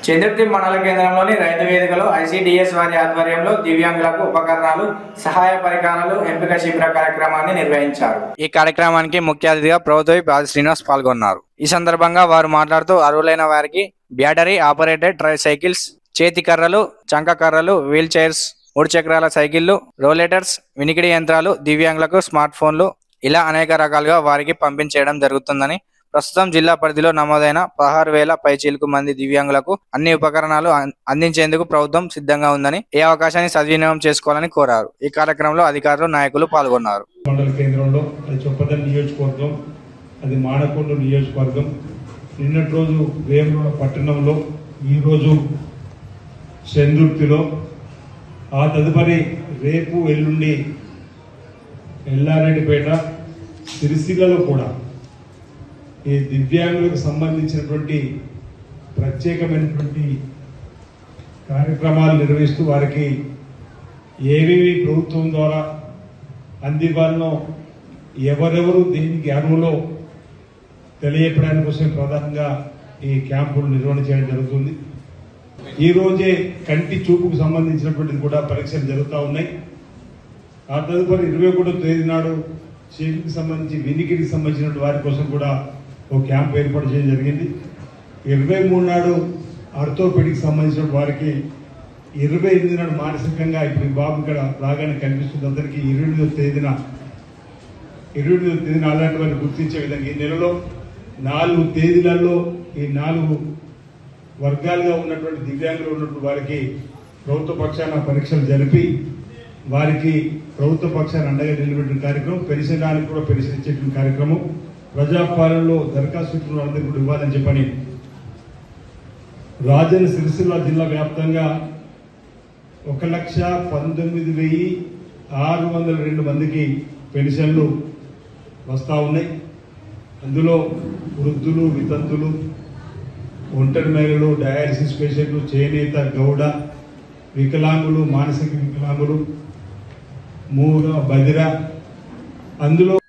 చంద్రతి మండల కేంద్రంలోని రైతు వేదికలో ఐసిడిఎస్ వారి ఆధ్వర్యంలో దివ్యాంగులకు ఉపకరణాలు సహాయ పరికరాలు ఎంపిక శిబిర కార్యక్రమాన్ని నిర్వహించారు ఈ కార్యక్రమానికి ముఖ్య అతిథిగా ప్రభుత్వ బాల శ్రీనివాస్ పాల్గొన్నారు ఈ సందర్భంగా వారు మాట్లాడుతూ అర్హులైన వారికి బ్యాటరీ ఆపరేటెడ్ ట్రై సైకిల్స్ చేతి కర్రలు చంక కర్రలు వీల్ చైర్స్ మూడు చక్రాల సైకిళ్లు రోలేటర్స్ వినికిడి యంత్రాలు దివ్యాంగులకు స్మార్ట్ ఫోన్లు ఇలా అనేక రకాలుగా వారికి పంపించేయడం జరుగుతుందని ప్రస్తుతం జిల్లా పరిధిలో నమోదైన పదహారు వేల పైచీలకు మంది దివ్యాంగులకు అన్ని ఉపకరణాలు అం- అందించేందుకు ప్రభుత్వం సిద్ధంగా ఉందని ఈ అవకాశాన్ని సద్వినియోగం చేసుకోవాలని కోరారు ఈ కార్యక్రమంలో అధికారులు నాయకులు పాల్గొన్నారు మండల కేంద్రంలో అది చొప్పదల్ నియోజకవర్గం అది మానకొండ నియోజకవర్గం నిన్నటి రోజు వేముల పట్టణంలో ఈరోజు చందుర్తిలో ఆ తదుపరి రేపు ఎల్లుండి ఎల్లారెడ్డిపేట సిరిసిల్లలో కూడా ఈ దివ్యాంగులకు సంబంధించినటువంటి ప్రత్యేకమైనటువంటి కార్యక్రమాలు నిర్వహిస్తూ వారికి ఏవేవి ప్రభుత్వం ద్వారా అందివ్వాలనో ఎవరెవరు దీనికి అర్హులో తెలియపడానికి కోసం ప్రధానంగా ఈ క్యాంపులు నిర్వహణ చేయడం జరుగుతుంది ఈ రోజే కంటి చూపుకు సంబంధించినటువంటిది కూడా పరీక్షలు జరుగుతూ ఉన్నాయి ఆ తదుపరి ఇరవై ఒకటో తేదీ నాడు చెవికి సంబంధించి వినికిడికి సంబంధించిన వారి కోసం కూడా ఒక క్యాంప్ ఏర్పాటు చేయడం జరిగింది ఇరవై మూడు నాడు ఆర్థోపెడిక్ సంబంధించిన వారికి ఇరవై ఎనిమిది నాడు మానసికంగా ఇప్పుడు ఈ బాబు ఇక్కడ రాగానే కనిపిస్తుంది అందరికీ ఇరవై ఎనిమిదో తేదీన ఇరవై ఎనిమిదో తేదీన అలాంటి వారిని గుర్తించే విధంగా ఈ నెలలో నాలుగు తేదీలలో ఈ నాలుగు వర్గాలుగా ఉన్నటువంటి దివ్యాంగులు ఉన్నటువంటి వారికి ప్రభుత్వ పక్షాన పరీక్షలు జరిపి వారికి ప్రభుత్వ పక్షాన అండగా నిలబెట్టిన కార్యక్రమం పెన్షన్డానికి కూడా పెన్షన్ ఇచ్చేటువంటి కార్యక్రమం ప్రజాపాలనలో దరఖాస్తు పెట్టిన వాళ్ళందరికీ కూడా ఇవ్వాలని చెప్పని రాజన్న సిరిసిల్ల జిల్లా వ్యాప్తంగా ఒక లక్ష పంతొమ్మిది వెయ్యి ఆరు వందల రెండు మందికి పెన్షన్లు వస్తూ ఉన్నాయి అందులో వృద్ధులు వితంతులు ఒంటరి మహిళలు డయాలసిస్ పేషెంట్లు చేనేత గౌడ వికలాంగులు మానసిక వికలాంగులు మూగ బదిర అందులో